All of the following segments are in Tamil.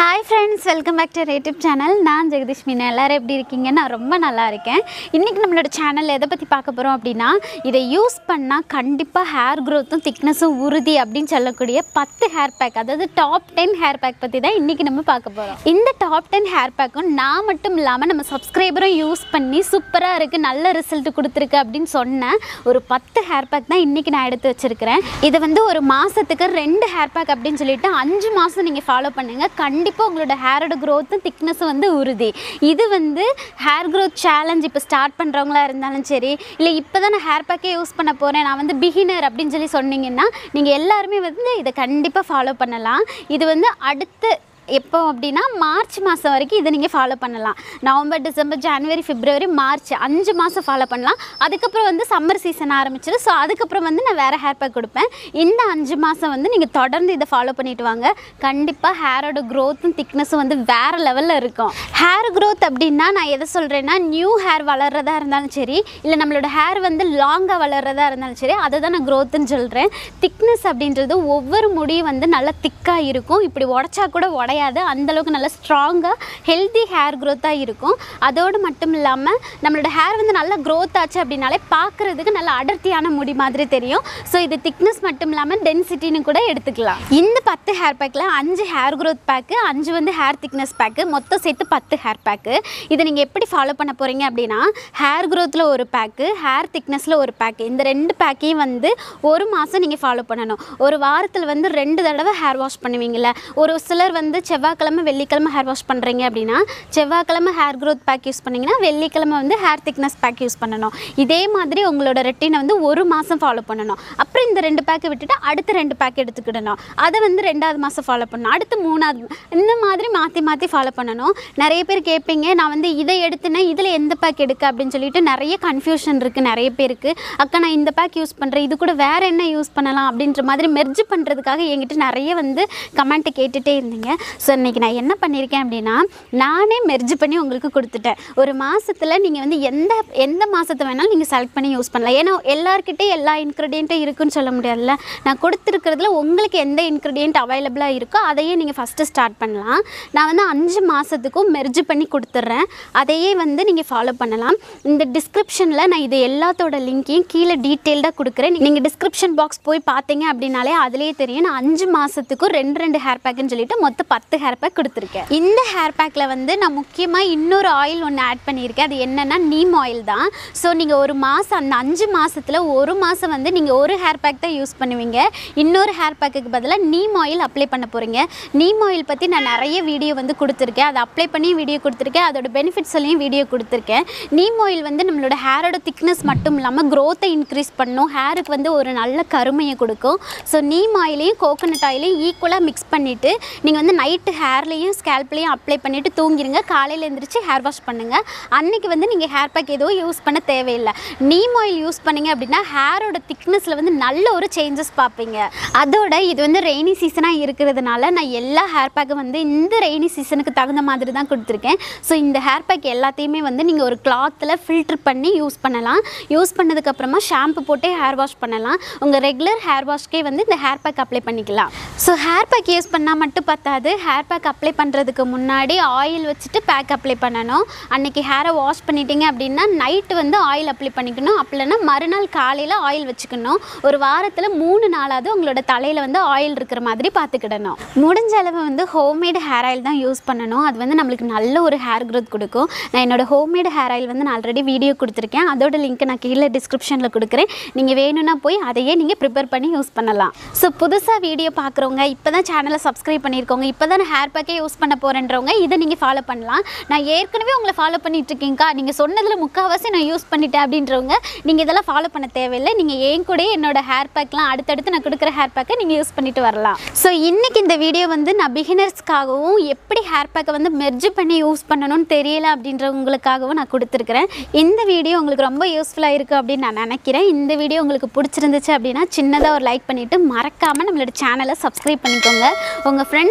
hi friends welcome back to YouTube channel நான் ஜெகதீஷ் மீனா எல்லாரும் எப்படி இருக்கீங்க நான் ரொம்ப நல்லா இருக்கேன் இன்றைக்கி நம்மளோட சேனலில் எதை பற்றி பார்க்க போகிறோம் அப்படின்னா இதை யூஸ் பண்ணால் கண்டிப்பாக ஹேர் க்ரோத்தும் திக்னஸும் உறுதி அப்படின்னு சொல்லக்கூடிய பத்து ஹேர் பேக் அதாவது டாப் டென் ஹேர் பேக் பற்றி தான் இன்றைக்கி நம்ம பார்க்க போகிறோம் இந்த டாப் டென் ஹேர் பேக்கும் நான் மட்டும் இல்லாமல் நம்ம சப்ஸ்கிரைபரும் யூஸ் பண்ணி சூப்பராக இருக்குது நல்ல ரிசல்ட் கொடுத்துருக்கு அப்படின்னு சொன்ன ஒரு பத்து ஹேர் பேக் தான் இன்றைக்கி நான் எடுத்து வச்சுருக்கிறேன் இது வந்து ஒரு மாதத்துக்கு ரெண்டு ஹேர் பேக் அப்படின்னு சொல்லிட்டு அஞ்சு மாதம் நீங்கள் ஃபாலோ பண்ணுங்கள் கண்டிப்பாக உங்களோட ஹேரோட க்ரோத்தும் திக்னஸும் வந்து உறுதி இது வந்து ஹேர் க்ரோத் சேலஞ்ச் இப்போ ஸ்டார்ட் பண்ணுறவங்களா இருந்தாலும் சரி இல்லை இப்போ தான் நான் ஹேர் பேக்கே யூஸ் பண்ண போகிறேன் நான் வந்து பிகினர் அப்படின்னு சொல்லி சொன்னீங்கன்னா நீங்கள் எல்லாருமே வந்து இதை கண்டிப்பாக ஃபாலோ பண்ணலாம் இது வந்து அடுத்து எப்போ அப்படின்னா மார்ச் மாதம் வரைக்கும் இதை நீங்கள் ஃபாலோ பண்ணலாம் நவம்பர் டிசம்பர் ஜனவரி பிப்ரவரி மார்ச் அஞ்சு மாதம் ஃபாலோ பண்ணலாம் அதுக்கப்புறம் வந்து சம்மர் சீசன் ஆரம்பிச்சிரு ஸோ அதுக்கப்புறம் வந்து நான் வேறு ஹேர் பேக் கொடுப்பேன் இந்த அஞ்சு மாதம் வந்து நீங்கள் தொடர்ந்து இதை ஃபாலோ பண்ணிட்டு வாங்க கண்டிப்பாக ஹேரோட க்ரோத்தும் திக்னஸும் வந்து வேறு லெவலில் இருக்கும் ஹேர் க்ரோத் அப்படின்னா நான் எதை சொல்கிறேன்னா நியூ ஹேர் வளர்றதா இருந்தாலும் சரி இல்லை நம்மளோட ஹேர் வந்து லாங்காக வளர்றதா இருந்தாலும் சரி அதை தான் நான் க்ரோத்துன்னு சொல்கிறேன் திக்னஸ் அப்படின்றது ஒவ்வொரு முடியும் வந்து நல்லா திக்காக இருக்கும் இப்படி உடச்சா கூட உடையாது அந்தளவுக்கு நல்லா ஸ்ட்ராங்காக ஹெல்தி ஹேர் க்ரோத்தாக இருக்கும் அதோடு மட்டும் இல்லாமல் நம்மளோட ஹேர் வந்து நல்லா க்ரோத் ஆச்சு அப்படின்னாலே பார்க்குறதுக்கு நல்ல அடர்த்தியான முடி மாதிரி தெரியும் ஸோ இது திக்னஸ் மட்டும் இல்லாமல் டென்சிட்டின்னு கூட எடுத்துக்கலாம் இந்த பத்து ஹேர் பேக்கில் அஞ்சு ஹேர் க்ரோத் பேக்கு அஞ்சு வந்து ஹேர் திக்னஸ் பேக்கு மொத்தம் சேர்த்து பத்து ஹேர் பேக்கு இதை நீங்கள் எப்படி ஃபாலோ பண்ண போகிறீங்க அப்படின்னா ஹேர் க்ரோத்தில் ஒரு பேக்கு ஹேர் திக்னஸில் ஒரு பேக்கு இந்த ரெண்டு பேக்கையும் வந்து ஒரு மாதம் நீங்கள் ஃபாலோ பண்ணணும் ஒரு வாரத்தில் வந்து ரெண்டு தடவை ஹேர் வாஷ் பண்ணுவீங்கள்ல ஒரு சிலர் வந்து செவ்வாய்க்கிழமை வெள்ளிக்கிழமை ஹேர் வாஷ் பண்ணுறீங்க அப்படின்னா செவ்வாய்க்கிழமை ஹேர் க்ரோத் பேக் யூஸ் பண்ணிங்கன்னா வெள்ளிக்கிழமை வந்து ஹேர் திக்னஸ் பேக் யூஸ் பண்ணணும் இதே மாதிரி உங்களோட ரெட்டினை வந்து ஒரு மாதம் ஃபாலோ பண்ணணும் அப்புறம் இந்த ரெண்டு பேக்கை விட்டுட்டு அடுத்த ரெண்டு பேக் எடுத்துக்கிடணும் அதை வந்து ரெண்டாவது மாதம் ஃபாலோ பண்ணணும் அடுத்து மூணாவது இந்த மாதிரி மாற்றி மாற்றி ஃபாலோ பண்ணணும் நிறைய பேர் கேட்பீங்க நான் வந்து இதை எடுத்தேன்னா இதில் எந்த பேக் எடுக்க அப்படின்னு சொல்லிட்டு நிறைய கன்ஃபியூஷன் இருக்குது நிறைய பேருக்கு அக்கா நான் இந்த பேக் யூஸ் பண்ணுறேன் இது கூட வேறு என்ன யூஸ் பண்ணலாம் அப்படின்ற மாதிரி மெர்ஜ் பண்ணுறதுக்காக என்கிட்ட நிறைய வந்து கமெண்ட்டை கேட்டுகிட்டே இருந்தீங்க ஸோ இன்றைக்கி நான் என்ன பண்ணியிருக்கேன் அப்படின்னா நானே மெர்ஜ் பண்ணி உங்களுக்கு கொடுத்துட்டேன் ஒரு மாதத்தில் நீங்கள் வந்து எந்த எந்த மாதத்தை வேணாலும் நீங்கள் செலக்ட் பண்ணி யூஸ் பண்ணலாம் ஏன்னா எல்லாருக்கிட்டே எல்லா இன்க்ரீடியண்ட்டும் இருக்குன்னு சொல்ல முடியாதுல்ல நான் கொடுத்துருக்கிறதுல உங்களுக்கு எந்த இன்க்ரீடியண்ட் அவைலபிளாக இருக்கோ அதையே நீங்கள் ஃபஸ்ட்டு ஸ்டார்ட் பண்ணலாம் நான் வந்து அஞ்சு மாதத்துக்கும் மெர்ஜ் பண்ணி கொடுத்துட்றேன் அதையே வந்து நீங்கள் ஃபாலோ பண்ணலாம் இந்த டிஸ்கிரிப்ஷனில் நான் இது எல்லாத்தோட லிங்க்கையும் கீழே டீட்டெயில்டாக கொடுக்குறேன் நீங்கள் டிஸ்கிரிப்ஷன் பாக்ஸ் போய் பார்த்தீங்க அப்படின்னாலே அதுலேயே தெரியும் நான் அஞ்சு மாதத்துக்கும் ரெண்டு ரெண்டு ஹேர் பேக்குன்னு சொல்லிட்டு மொத்தம் பத்து ஹேர் பேக் கொடுத்துருக்கேன் இந்த ஹேர் பேக்கில் வந்து நான் முக்கியமாக இன்னொரு ஆயில் ஒன்று ஆட் பண்ணியிருக்கேன் அது என்னென்னா நீம் ஆயில் தான் ஸோ நீங்கள் ஒரு மாதம் அந்த அஞ்சு மாதத்தில் ஒரு மாதம் வந்து நீங்கள் ஒரு ஹேர் பேக் தான் யூஸ் பண்ணுவீங்க இன்னொரு ஹேர் பேக்குக்கு பதிலாக நீம் ஆயில் அப்ளை பண்ண போகிறீங்க நீம் ஆயில் பற்றி நான் நிறைய வீடியோ வந்து கொடுத்துருக்கேன் அதை அப்ளை பண்ணி வீடியோ கொடுத்துருக்கேன் அதோட பெனிஃபிட்ஸ் எல்லாம் வீடியோ கொடுத்துருக்கேன் நீம் ஆயில் வந்து நம்மளோட ஹேரோட திக்னஸ் மட்டும் இல்லாமல் க்ரோத்தை இன்க்ரீஸ் பண்ணும் ஹேருக்கு வந்து ஒரு நல்ல கருமையை கொடுக்கும் ஸோ நீம் ஆயிலையும் கோகோனட் ஆயிலையும் ஈக்குவலாக மிக்ஸ் பண்ணிவிட்டு நீங்கள் வந்து நைட்டு ஹேர்லேயும் ஸ்கேல்ப்லேயும் அப்ளை பண்ணிவிட்டு தூங்கிடுங்க காலையில் எழுந்திரிச்சு ஹேர் வாஷ் பண்ணுங்கள் அன்னைக்கு வந்து நீங்கள் ஹேர் பேக் எதுவும் யூஸ் பண்ண தேவையில்லை நீம் ஆயில் யூஸ் பண்ணீங்க அப்படின்னா ஹேரோட திக்னஸில் வந்து நல்ல ஒரு சேஞ்சஸ் பார்ப்பீங்க அதோட இது வந்து ரெய்னி சீசனாக இருக்கிறதுனால நான் எல்லா ஹேர் பேக்கும் வந்து இந்த ரெய்னி சீசனுக்கு தகுந்த மாதிரி தான் கொடுத்துருக்கேன் ஸோ இந்த ஹேர் பேக் எல்லாத்தையுமே வந்து நீங்கள் ஒரு கிளாத்தில் ஃபில்டர் பண்ணி யூஸ் பண்ணலாம் யூஸ் பண்ணதுக்கப்புறமா ஷாம்பு போட்டே ஹேர் வாஷ் பண்ணலாம் உங்கள் ரெகுலர் ஹேர் வாஷ்க்கே வந்து இந்த ஹேர் பேக் அப்ளை பண்ணிக்கலாம் ஸோ ஹேர் பேக் யூஸ் பண்ணால் மட்டும் பத்தாது ஹேர் பேக் அப்ளை பண்ணுறதுக்கு முன்னாடி ஆயில் வச்சுட்டு பேக் அப்ளை பண்ணணும் அன்றைக்கி ஹேரை வாஷ் பண்ணிட்டீங்க அப்படின்னா நைட்டு வந்து ஆயில் அப்ளை பண்ணிக்கணும் அப்படின்னா மறுநாள் காலையில் ஆயில் வச்சுக்கணும் ஒரு வாரத்தில் மூணு நாளாவது உங்களோட தலையில் வந்து ஆயில் இருக்கிற மாதிரி பார்த்துக்கிடணும் முடிஞ்ச அளவு வந்து ஹோம்மேடு ஹேர் ஆயில் தான் யூஸ் பண்ணணும் அது வந்து நம்மளுக்கு நல்ல ஒரு ஹேர் க்ரோத் கொடுக்கும் நான் என்னோட ஹோம்மேடு ஹேர் ஆயில் வந்து நான் ஆல்ரெடி வீடியோ கொடுத்துருக்கேன் அதோட லிங்க் நான் கீழே டிஸ்கிரிப்ஷனில் கொடுக்குறேன் நீங்கள் வேணும்னா போய் அதையே நீங்கள் ப்ரிப்பேர் பண்ணி யூஸ் பண்ணலாம் ஸோ புதுசாக வீடியோ பார்க்குறவங்க இப்போ தான் சேனலை சப்ஸ்கிரைப் பண்ணியிருக்கோங்க இப்போ தான் ஹேர் பேக்கே யூஸ் பண்ண போகிறேன்றவங்க இதை நீங்கள் ஃபாலோ பண்ணலாம் நான் ஏற்கனவே உங்களை ஃபாலோ பண்ணிட்டு இருக்கீங்கக்கா நீங்கள் சொன்னதில் முக்கால்வாசி நான் யூஸ் பண்ணிட்டேன் அப்படின்றவங்க நீங்கள் இதெல்லாம் ஃபாலோ பண்ண தேவையில்லை நீங்கள் ஏன் கூட என்னோட ஹேர் பேக்லாம் அடுத்தடுத்து நான் கொடுக்குற ஹேர் பேக்கை நீங்கள் யூஸ் பண்ணிட்டு வரலாம் ஸோ இன்றைக்கி இந்த வீடியோ வந்து நான் பிகினர்ஸ்க்காகவும் எப்படி ஹேர் பேக்கை வந்து மெர்ஜ் பண்ணி யூஸ் பண்ணணும்னு தெரியல அப்படின்றவங்களுக்காகவும் நான் கொடுத்துருக்குறேன் இந்த வீடியோ உங்களுக்கு ரொம்ப யூஸ்ஃபுல்லாக இருக்குது அப்படின்னு நான் நினைக்கிறேன் இந்த வீடியோ உங்களுக்கு பிடிச்சிருந்துச்சு அப்படின்னா சின்னதாக ஒரு லைக் பண்ணிவிட்டு மறக்காமல் நம்மளோட சேனலை சப்ஸ்கிரைப் பண்ணிக்கோங்க உங்கள் ஃப்ரெண்ட்ஸ் ரிலேட்டிவ்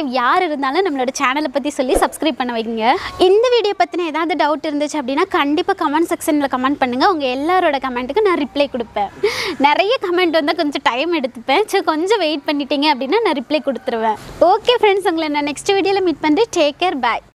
ரிலேட்டிவ் யார் இருந்தாலும் நம்மளோட சேனலை பற்றி சொல்லி சப்ஸ்கிரைப் பண்ண வைங்க இந்த வீடியோ பற்றின ஏதாவது டவுட் இருந்துச்சு அப்படின்னா கண்டிப்பாக கமெண்ட் செக்ஷனில் கமெண்ட் பண்ணுங்கள் உங்கள் எல்லாரோட கமெண்ட்டுக்கு நான் ரிப்ளை கொடுப்பேன் நிறைய கமெண்ட் வந்தால் கொஞ்சம் டைம் எடுத்துப்பேன் சரி கொஞ்சம் வெயிட் பண்ணிட்டீங்க அப்படின்னா நான் ரிப்ளை கொடுத்துருவேன் ஓகே ஃப்ரெண்ட்ஸ் உங்களை நான் நெக்ஸ்ட் வீடியோவில் மீட் பண்ணுறேன் டேக் கேர் பாய்